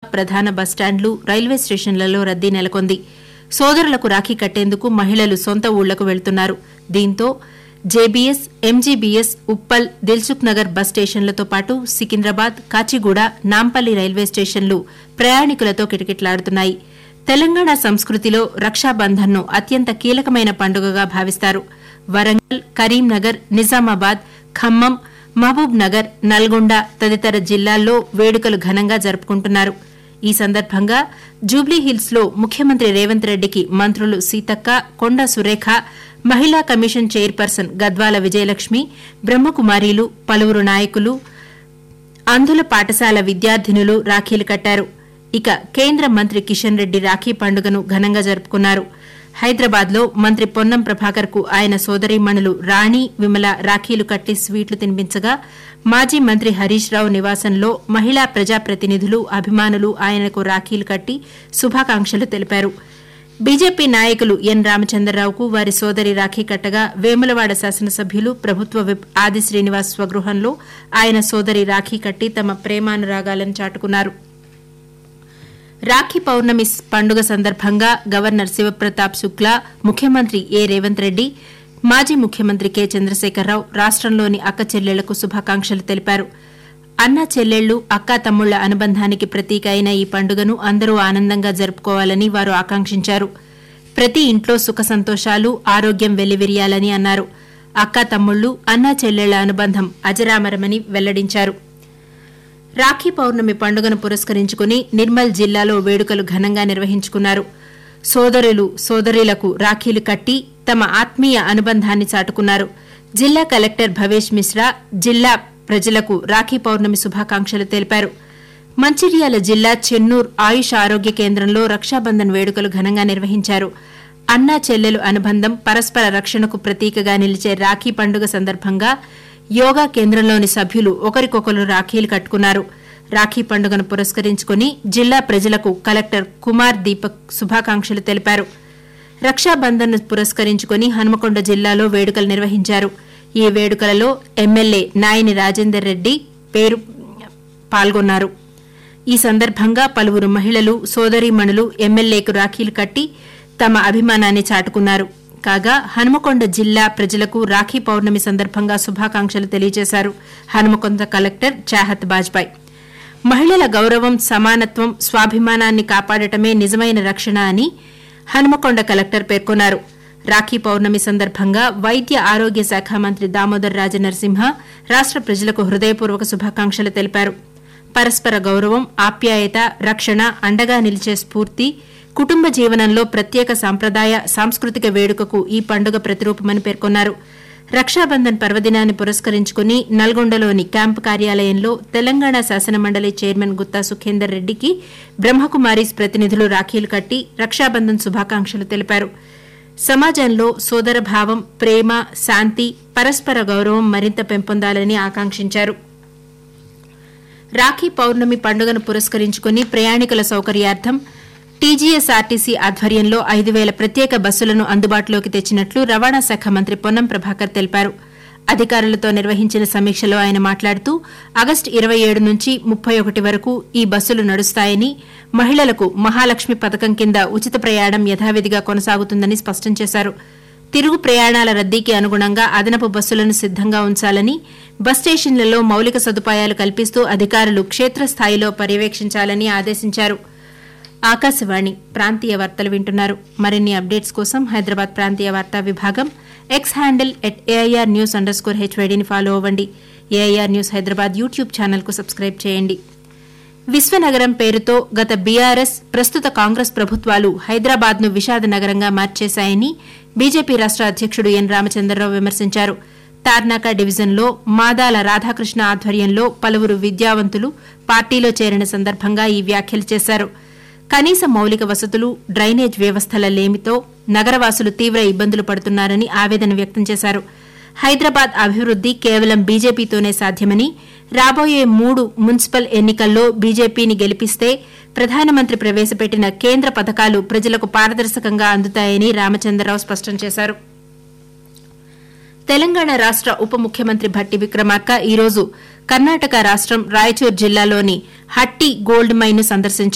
ప్రధాన బస్టాండ్లు రైల్వే స్టేషన్లలో రద్దీ నెలకొంది సోదరులకు రాఖీ కట్టేందుకు మహిళలు సొంత ఊళ్లకు వెళ్తున్నారు దీంతో JBS MGBS Uppal Dilsukhnagar bus స్టేషన్లతో పాటు సికింద్రాబాద్ కాచిగూడ నాంపల్లి రైల్వే స్టేషన్లు ప్రయాణికులతో కిటకిటలాడుతున్నాయి తెలంగాణ సంస్కృతిలో రక్షాబంధన్ను అత్యంత కీలకమైన పండుగగా భావిస్తారు వరంగల్ కరీంనగర్ నిజామాబాద్ ఖమ్మం మహబూబ్ నగర్ నల్గొండ తదితర జిల్లాల్లో వేడుకలు ఘనంగా జరుపుకుంటున్నారు ఈ సందర్భంగా జూబ్లీహిల్స్ లో ముఖ్యమంత్రి రేవంత్ రెడ్డికి మంత్రులు సీతక్క కొండ సురేఖ మహిళా కమిషన్ చైర్పర్సన్ గద్వాల విజయలక్ష్మి బ్రహ్మకుమారీలు పలువురు నాయకులు అంధుల పాఠశాల విద్యార్థినులు రాఖీలు కట్టారు ఇక కేంద్ర మంత్రి కిషన్ రెడ్డి రాఖీ పండుగను ఘనంగా జరుపుకున్నారు హైదరాబాద్ లో మంత్రి పొన్నం ప్రభాకర్ కు ఆయన సోదరీమణులు రాణి విమల రాఖీలు కట్టి స్వీట్లు తినిపించగా మాజీ మంత్రి హరీష్ రావు నివాసంలో మహిళా ప్రజాప్రతినిధులు అభిమానులు ఆయనకు రాఖీలు కట్టి శుభాకాంక్షలు తెలిపారు బీజేపీ నాయకులు ఎన్ రామచంద్రరావుకు వారి సోదరి రాఖీ కట్టగా వేములవాడ శాసనసభ్యులు ప్రభుత్వ విప్ ఆది శ్రీనివాస్ స్వగృహంలో ఆయన సోదరి రాఖీ కట్టి తమ ప్రేమానురాగాలను చాటుకున్నారు రాఖీ పౌర్ణమి పండుగ సందర్భంగా గవర్నర్ శివప్రతాప్ శుక్లా ముఖ్యమంత్రి ఏ రేవంత్ రెడ్డి మాజీ ముఖ్యమంత్రి కె చంద్రశేఖరరావు రాష్టంలోని అక్క చెల్లెళ్లకు శుభాకాంక్షలు తెలిపారు అన్నా చెల్లెళ్లు అక్కా తమ్ముళ్ల అనుబంధానికి ప్రతీక అయిన ఈ పండుగను అందరూ ఆనందంగా జరుపుకోవాలని వారు ఆకాంక్షించారు ప్రతి ఇంట్లో సుఖ సంతోషాలు ఆరోగ్యం వెల్లివిరియాలని అన్నారు అక్కా తమ్ముళ్లు అన్నా చెల్లెళ్ల అనుబంధం అజరామరమని వెల్లడించారు రాఖీ పౌర్ణమి పండుగను పురస్కరించుకుని నిర్మల్ జిల్లాలో వేడుకలు ఘనంగా నిర్వహించుకున్నారు సోదరులు సోదరీలకు రాఖీలు కట్టి తమ ఆత్మీయ అనుబంధాన్ని చాటుకున్నారు జిల్లా కలెక్టర్ భవేష్ మిశ్రా జిల్లా ప్రజలకు రాఖీ పౌర్ణమి శుభాకాంక్షలు తెలిపారు మంచిర్యాల జిల్లా చెన్నూర్ ఆయుష్ ఆరోగ్య కేంద్రంలో రక్షాబంధన్ వేడుకలు ఘనంగా నిర్వహించారు అన్నా చెల్లెలు అనుబంధం పరస్పర రక్షణకు ప్రతీకగా నిలిచే రాఖీ పండుగ సందర్భంగా యోగా కేంద్రంలోని సభ్యులు ఒకరికొకరు రాఖీలు కట్టుకున్నారు రాఖీ పండుగను పురస్కరించుకుని జిల్లా ప్రజలకు కలెక్టర్ కుమార్ దీపక్ శుభాకాంక్షలు తెలిపారు రక్షాబంధన్ పురస్కరించుకుని హనుమకొండ జిల్లాలో వేడుకలు నిర్వహించారు ఈ వేడుకలలో ఎమ్మెల్యే నాయని రాజేందర్ రెడ్డి పేరు పాల్గొన్నారు ఈ సందర్భంగా పలువురు మహిళలు సోదరీమణులు ఎమ్మెల్యేకు రాఖీలు కట్టి తమ అభిమానాన్ని చాటుకున్నారు కాగా హనుమకొండ జిల్లా ప్రజలకు రాఖీ పౌర్ణమి సందర్భంగా శుభాకాంక్షలు తెలియజేశారు హనుమకొండ కలెక్టర్ చాహత్ బాజ్పాయ్ మహిళల గౌరవం సమానత్వం స్వాభిమానాన్ని కాపాడటమే నిజమైన రక్షణ అని హనుమకొండ కలెక్టర్ పేర్కొన్నారు రాఖీ పౌర్ణమి సందర్భంగా వైద్య ఆరోగ్య శాఖ మంత్రి దామోదర్ రాజనరసింహ రాష్ట ప్రజలకు హృదయపూర్వక శుభాకాంక్షలు తెలిపారు పరస్పర గౌరవం ఆప్యాయత రక్షణ అండగా నిలిచే స్ఫూర్తి కుటుంబ జీవనంలో ప్రత్యేక సాంప్రదాయ సాంస్కృతిక వేడుకకు ఈ పండుగ ప్రతిరూపమని పేర్కొన్నారు రక్షాబంధన్ పర్వదినాన్ని పురస్కరించుకుని నల్గొండలోని క్యాంపు కార్యాలయంలో తెలంగాణ శాసనమండలి చైర్మన్ గుత్తా సుఖేందర్ రెడ్డికి బ్రహ్మకుమారీస్ ప్రతినిధులు రాఖీలు కట్టి రక్షాబంధన్ శుభాకాంక్షలు తెలిపారు సమాజంలో సోదరభావం ప్రేమ శాంతి పరస్పర గౌరవం మరింత పెంపొందాలని ఆకాంక్షించారు రాఖీ పౌర్ణమి పండుగను పురస్కరించుకుని ప్రయాణికుల సౌకర్యార్థం టీజీఎస్ఆర్టీసీ ఆధ్వర్యంలో ఐదు వేల ప్రత్యేక బస్సులను అందుబాటులోకి తెచ్చినట్లు రవాణా శాఖ మంత్రి పొన్నం ప్రభాకర్ తెలిపారు అధికారులతో నిర్వహించిన సమీక్షలో ఆయన మాట్లాడుతూ ఆగస్టు ఇరవై ఏడు నుంచి ముప్పై ఒకటి వరకు ఈ బస్సులు నడుస్తాయని మహిళలకు మహాలక్ష్మి పథకం కింద ఉచిత ప్రయాణం యథావిధిగా కొనసాగుతుందని స్పష్టం చేశారు తిరుగు ప్రయాణాల రద్దీకి అనుగుణంగా అదనపు బస్సులను సిద్దంగా ఉంచాలని బస్ స్టేషన్లలో మౌలిక సదుపాయాలు కల్పిస్తూ అధికారులు క్షేత్రస్థాయిలో పర్యవేక్షించాలని ఆదేశించారు ఆకాశవాణి ప్రాంతీయ వార్తలు వింటున్నారు మరిన్ని అప్డేట్స్ కోసం హైదరాబాద్ ప్రాంతీయ వార్తా విభాగం X handle at AIR news underscore స్కోర్ హెచ్వైడీని ఫాలో అవ్వండి ఏఐఆర్ న్యూస్ హైదరాబాద్ యూట్యూబ్ ఛానల్కు సబ్స్క్రైబ్ చేయండి విశ్వనగరం పేరుతో గత బీఆర్ఎస్ ప్రస్తుత కాంగ్రెస్ ప్రభుత్వాలు హైదరాబాద్ను విషాద నగరంగా మార్చేశాయని బీజేపీ రాష్ట అధ్యకుడు ఎన్ రామచంద్రరావు విమర్శించారు తార్నాక డివిజన్లో మాదాల రాధాకృష్ణ ఆధ్వర్యంలో పలువురు విద్యావంతులు పార్టీలో చేరిన సందర్భంగా ఈ వ్యాఖ్యలు చేశారు కనీస మౌలిక వసతులు డ్రైనేజ్ వ్యవస్థల లేమితో నగరవాసులు తీవ్ర ఇబ్బందులు పడుతున్నారని ఆవేదన వ్యక్తం చేశారు హైదరాబాద్ అభివృద్ది కేవలం బీజేపీతోనే సాధ్యమని రాబోయే మూడు మున్సిపల్ ఎన్నికల్లో బీజేపీని గెలిపిస్తే ప్రధానమంత్రి ప్రవేశపెట్టిన కేంద్ర పథకాలు ప్రజలకు పారదర్శకంగా అందుతాయని రామచంద్రరావు స్పష్టం చేశారు తెలంగాణ రాష్ట ఉప ముఖ్యమంత్రి భట్టి విక్రమార్క ఈరోజు కర్ణాటక రాష్టం రాయచూర్ జిల్లాలోని హట్టి గోల్డ్ మైన్ను సందర్శించారు